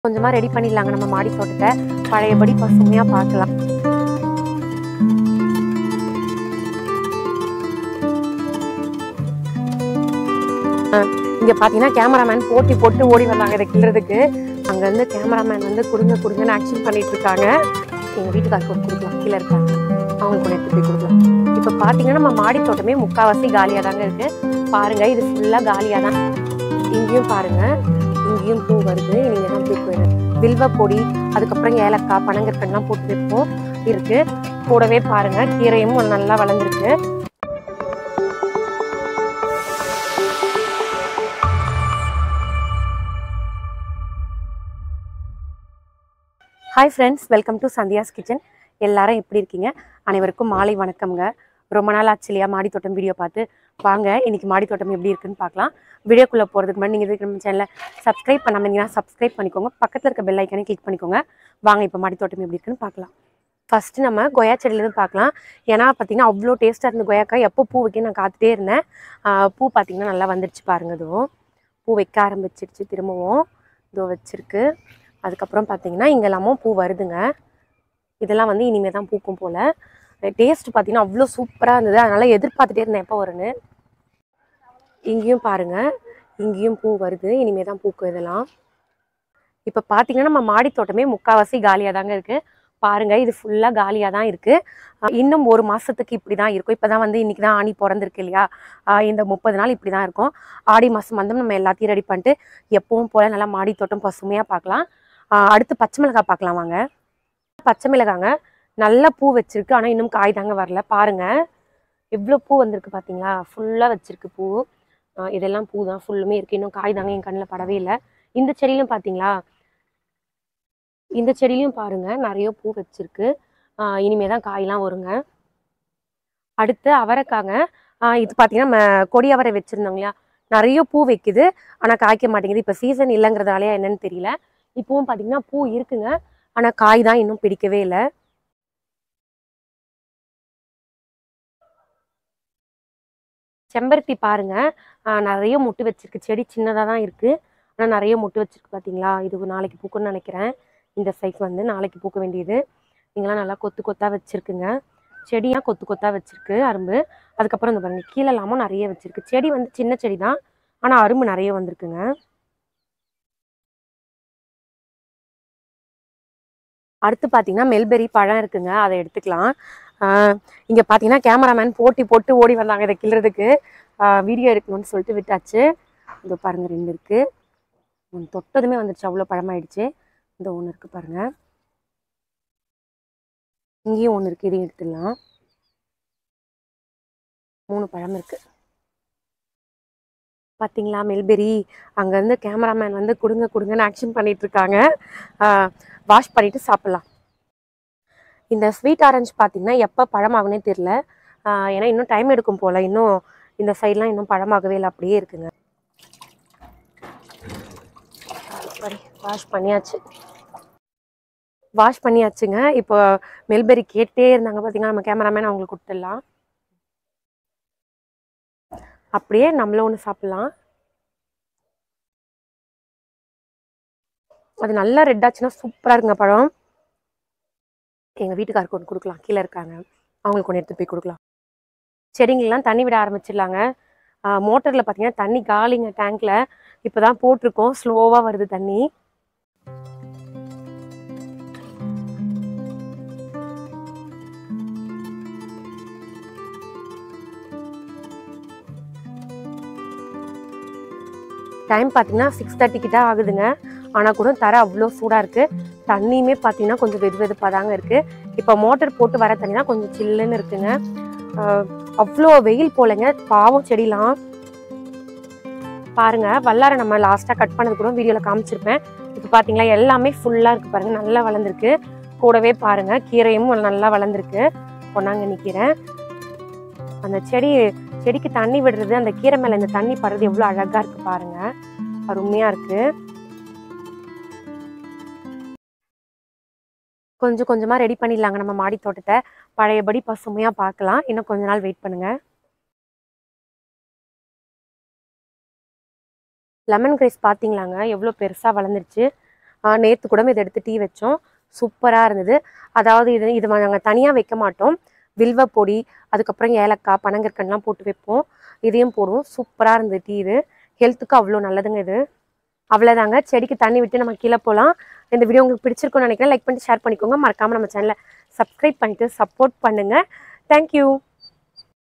கொஞ்சமா ரெடி பண்ணிடலாங்க நம்ம மாடி தோட்டத்தை பழையபடி பசுமையா பார்க்கலாம் அஹ் இங்க பாத்தீங்கன்னா கேமராமேன் போட்டி போட்டு ஓடி வந்தாங்க இதை கிள்றதுக்கு அங்க இருந்து கேமராமேன் வந்து குடுங்க குடுங்கன்னு ஆக்ஷன் பண்ணிட்டு இருக்காங்க எங்க வீட்டுக்காருக்கு ஒரு கொடுக்கலாம் கீழே இருக்காங்க அவங்களுக்கு ஒன்று எடுத்து போய் கொடுக்கலாம் இப்போ பாத்தீங்கன்னா நம்ம மாடி தோட்டமே முக்காவாசி காலியா தாங்க இருக்கு பாருங்க இது ஃபுல்லா காலியா தான் இங்கேயும் பாருங்க இங்கேயும் பூ வருது நீங்க தான் பூ போயிடும் வில்வ பொடி அதுக்கப்புறம் ஏலக்காய் பனங்கற்கண்லாம் போட்டு வைப்போம் இருக்கு கூடவே பாருங்க கீரையும் நல்லா வளர்ந்துருக்கு hi friends welcome to Sandhya's kitchen எல்லாரும் எப்படி இருக்கீங்க அனைவருக்கும் மாலை வணக்கம்ங்க ரொம்ப நாள் ஆச்சு இல்லையா மாடி தோட்டம் வீடியோ பார்த்து வாங்க இன்னைக்கு மாடி தோட்டம் எப்படி இருக்குன்னு பார்க்கலாம் வீடியோக்குள்ளே போகிறதுக்கு முன்னாடி நீங்கள் இதுக்கு நம்ம சேனலை சப்ஸ்கிரைப் பண்ணாமல் இருந்தீங்கன்னா சப்ஸ்கிரைப் பண்ணிக்கோங்க பக்கத்தில் இருக்க பெல் ஐக்கானே கிளிக் பண்ணிக்கோங்க வாங்க இப்போ மாடி தோட்டம் எப்படி இருக்குன்னு பார்க்கலாம் ஃபஸ்ட்டு நம்ம கொய்யா செடியிலேருந்து பார்க்கலாம் ஏன்னா பார்த்தீங்கன்னா அவ்வளோ டேஸ்ட்டாக இருந்த கொய்யாக்காய் எப்போ பூ வைக்க நான் காத்துட்டே இருந்தேன் ஆஹ் பூ பார்த்தீங்கன்னா நல்லா வந்துருச்சு பாருங்க இதுவும் பூ வைக்க ஆரம்பிச்சிருச்சு திரும்பவும் இதோ வச்சிருக்கு அதுக்கப்புறம் பார்த்தீங்கன்னா இங்கெல்லாமும் பூ வருதுங்க இதெல்லாம் வந்து இனிமேல் தான் பூக்கும் போல் டேஸ்ட் பார்த்தீங்கன்னா அவ்வளோ சூப்பராக இருந்தது அதனால எதிர்பார்த்துட்டே இருந்தேன் எப்போ வரும்னு இங்கேயும் பாருங்க இங்கேயும் பூ வருது இனிமே தான் பூக்கும் இதெல்லாம் இப்போ பார்த்தீங்கன்னா நம்ம மாடி தோட்டமே முக்காவாசி காலியாக தாங்க இருக்கு பாருங்க இது ஃபுல்லாக காலியாக தான் இருக்கு அஹ் இன்னும் ஒரு மாசத்துக்கு இப்படி தான் இருக்கும் இப்போ தான் வந்து இன்னைக்கு தான் ஆணி பிறந்திருக்கு இல்லையா அஹ் இந்த முப்பது நாள் இப்படி தான் இருக்கும் ஆடி மாதம் வந்து நம்ம எல்லாத்தையும் ரெடி பண்ணிட்டு எப்பவும் போல நல்லா மாடி தோட்டம் பசுமையாக பார்க்கலாம் அஹ் அடுத்து பச்சை மிளகாய் பார்க்கலாம் வாங்க பச்சை மிளகாங்க நல்ல பூ வச்சிருக்கு ஆனால் இன்னும் காய் தாங்க வரல பாருங்க எவ்வளோ பூ வந்திருக்கு பார்த்தீங்களா ஃபுல்லாக வச்சிருக்கு பூ ஆஹ் இதெல்லாம் பூ தான் ஃபுல்லுமே இருக்கு இன்னும் காய் தாங்க என் கண்ணில் படவே இல்லை இந்த செடியிலும் பார்த்தீங்களா இந்த செடியிலையும் பாருங்க நிறைய பூ வச்சிருக்கு ஆஹ் இனிமே தான் காயெல்லாம் வருங்க அடுத்து அவரைக்காங்க ஆஹ் இது பார்த்தீங்கன்னா நம்ம கொடி அவரை வச்சிருந்தோம் இல்லையா நிறைய பூ வைக்குது ஆனால் காய்க்க மாட்டேங்குது இப்போ சீசன் இல்லைங்கிறதாலயா என்னன்னு தெரியல இப்பவும் பார்த்தீங்கன்னா பூ இருக்குங்க ஆனால் காய் தான் இன்னும் பிடிக்கவே இல்லை செம்பருத்தி பாருங்க ஆஹ் நிறைய மொட்டு வச்சிருக்கு செடி சின்னதாக தான் இருக்கு ஆனால் நிறைய மொட்டு வச்சிருக்கு பார்த்தீங்களா இது நாளைக்கு பூக்கும்னு நினைக்கிறேன் இந்த சைஸ் வந்து நாளைக்கு பூக்க வேண்டியது இங்கெல்லாம் நல்லா கொத்து கொத்தா வச்சிருக்குங்க செடியாக கொத்து கொத்தா வச்சிருக்கு அரும்பு அதுக்கப்புறம் இந்த பாருங்க கீழே இல்லாமல் நிறைய வச்சிருக்கு செடி வந்து சின்ன செடி தான் ஆனால் அரும்பு நிறைய வந்திருக்குங்க அடுத்து பார்த்தீங்கன்னா மெல்பெரி பழம் இருக்குங்க அதை எடுத்துக்கலாம் ஆஹ் இங்க பார்த்தீங்கன்னா கேமராமேன் போட்டி போட்டு ஓடி வந்தாங்க இதை கிள்றதுக்கு வீடியோ எடுக்கணும்னு சொல்லிட்டு விட்டாச்சு இதோ பாருங்க ரெண்டு இருக்கு ஒன்று தொட்டதுமே வந்துருச்சு அவ்வளோ பழமாயிடுச்சு இந்த ஒன்று இருக்கு பாருங்க இங்கேயும் ஒன்று இருக்கு இதையும் எடுத்துடலாம் மூணு பழம் இருக்கு பார்த்தீங்களா மெல்பெரி அங்கேருந்து கேமராமேன் வந்து கொடுங்க கொடுங்கன்னு ஆக்ஷன் பண்ணிட்டு இருக்காங்க வாஷ் பண்ணிட்டு சாப்பிட்லாம் இந்த ஸ்வீட் ஆரஞ்சு பார்த்தீங்கன்னா எப்போ பழமாகுனே தெரில ஏன்னா இன்னும் டைம் எடுக்கும் போல் இன்னும் இந்த சைட்லாம் இன்னும் பழமாகவே இல்லை அப்படியே இருக்குங்க சாரி வாஷ் பண்ணியாச்சு வாஷ் பண்ணியாச்சுங்க இப்போ மெல்பெரி கேட்டே இருந்தாங்க பார்த்தீங்கன்னா நம்ம கேமராமேன் அவங்களுக்கு கொடுத்துடலாம் அப்படியே நம்மளும் ஒன்று சாப்பிட்லாம் அது நல்லா ரெட் ஆச்சுன்னா சூப்பராக இருக்குங்க பழம் எங்கள் வீட்டுக்காருக்கு ஒன்று கொடுக்கலாம் கீழே இருக்காங்க அவங்களுக்கு ஒன்று எடுத்து போய் கொடுக்கலாம் செடிங்கெல்லாம் தண்ணி விட ஆரம்பிச்சிடலாங்க மோட்டரில் பார்த்தீங்கன்னா தண்ணி காலிங்க டேங்க்ல இப்போ தான் போட்டிருக்கோம் ஸ்லோவாக வருது தண்ணி டைம் பார்த்தீங்கன்னா சிக்ஸ் தேர்ட்டி கிட்ட ஆகுதுங்க ஆனால் கூட தர அவ்வளோ சூடாக இருக்குது தண்ணியுமே பார்த்தீங்கன்னா கொஞ்சம் வெது வெதுப்பாக தாங்க இருக்குது இப்போ மோட்டர் போட்டு வர தண்ணி தான் கொஞ்சம் சில்லுன்னு இருக்குங்க ஆஹ் அவ்வளோ வெயில் போலங்க பாவம் செடிலாம் பாருங்க வல்லாரை நம்ம லாஸ்ட்டாக கட் பண்ணது கூட வீடியோவில் காமிச்சிருப்பேன் இப்போ பார்த்தீங்களா எல்லாமே ஃபுல்லாக இருக்குது பாருங்க நல்லா வளர்ந்துருக்கு கூடவே பாருங்க கீரையும் நல்லா வளர்ந்துருக்கு பொன்னாங்கண்ணி கீரை அந்த செடி செடிக்கு தண்ணி விடுறது அந்த கீரை மேலே இந்த தண்ணி படுறது எவ்வளோ அழகாக இருக்கு பாருங்க அருமையாக இருக்கு கொஞ்சம் கொஞ்சமாக ரெடி பண்ணிடலாங்க நம்ம மாடி தோட்டத்தை பழையபடி பசுமையாக பார்க்கலாம் இன்னும் கொஞ்ச நாள் வெயிட் பண்ணுங்க லெமன் கிரேஸ் பார்த்தீங்களாங்க எவ்வளோ பெருசாக வளர்ந்துருச்சு நேற்று கூட இதை எடுத்து டீ வச்சோம் சூப்பராக இருந்தது அதாவது இது இது நாங்கள் தனியாக வைக்க மாட்டோம் வில்வ பொடி அதுக்கப்புறம் ஏலக்காய் பனங்கற்கண்டுலாம் போட்டு வைப்போம் இதையும் போடுவோம் சூப்பராக இருந்தது டீ இது ஹெல்த்துக்கு அவ்வளோ நல்லதுங்க இது அவ்வளோதாங்க செடிக்கு தண்ணி விட்டு நம்ம கீழே போகலாம் இந்த வீடியோ உங்களுக்கு பிடிச்சிருக்கும்னு நினைக்கிறேன் லைக் பண்ணிட்டு ஷேர் பண்ணிக்கோங்க மறக்காமல் நம்ம சேனலை சப்ஸ்கிரைப் பண்ணிட்டு சப்போர்ட் பண்ணுங்கள் தேங்க்யூ